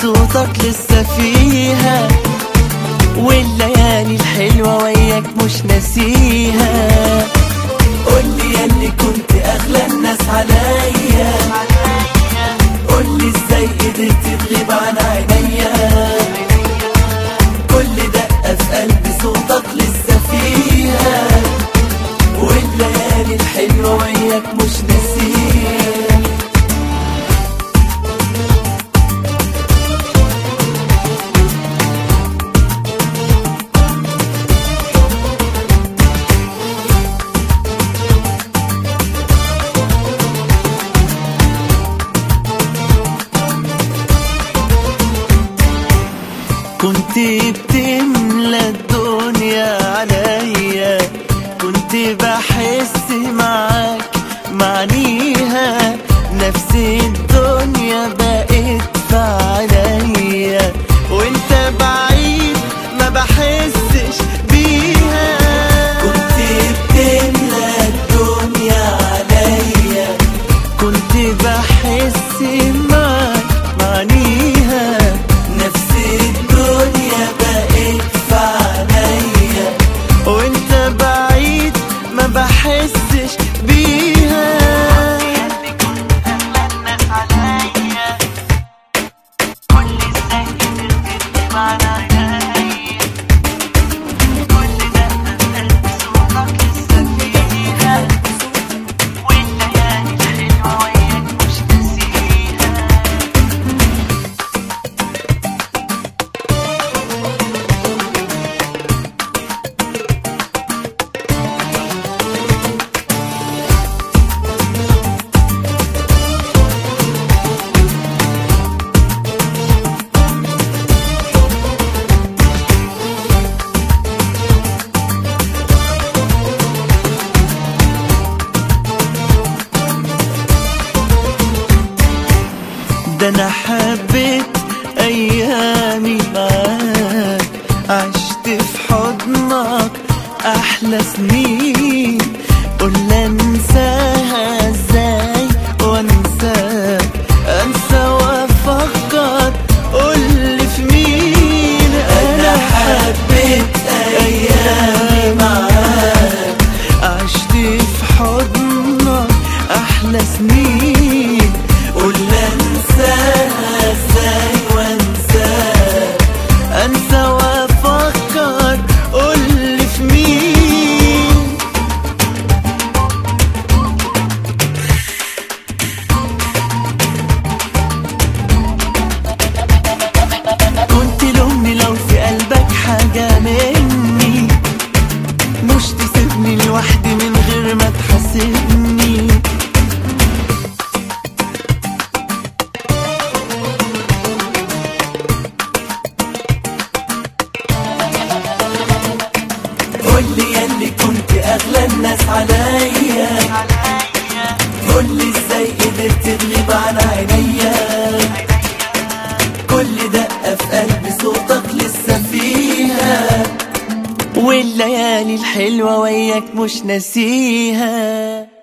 صوتك لسه فيها والليالي الحلوة وياك مش ناسيها قولي يا اللي كنت أغلى الناس عليا قولي ازاي قدرت تغيب عن عينيا كل دقة في قلبي صوتك لسه فيها والليالي الحلوة وياك مش ناسيها كنت بتملى الدنيا عليا كنت بحس معاك معنيها نفس الدنيا بقت في عليا وانت بعيد ما بحسش بيها كنت بتملى الدنيا عليا كنت بحس معاك معنيها نفس الدنيا بقت في عليا وانت بعيد ما بحسش بيها ده انا حبيت ايامي معاك عشت في حضنك احلى سنين قول انساها ازاي وانساك انسى وافكر قول في مين انا حبيت ايامي معاك عشت في حضنك احلى سنين قول انساها ازاي وانساك انسى وافكر قول في مين كنت لومني لو في قلبك حاجة مني مش تسيبني لوحدي من غير ما تحاسبني قولي يا اللي كنت اغلى الناس عليا قولي ازاي قدرت تغيب عن عينيا كل دقة في قلبي صوتك لسه فيها والليالي الحلوة وياك مش ناسيها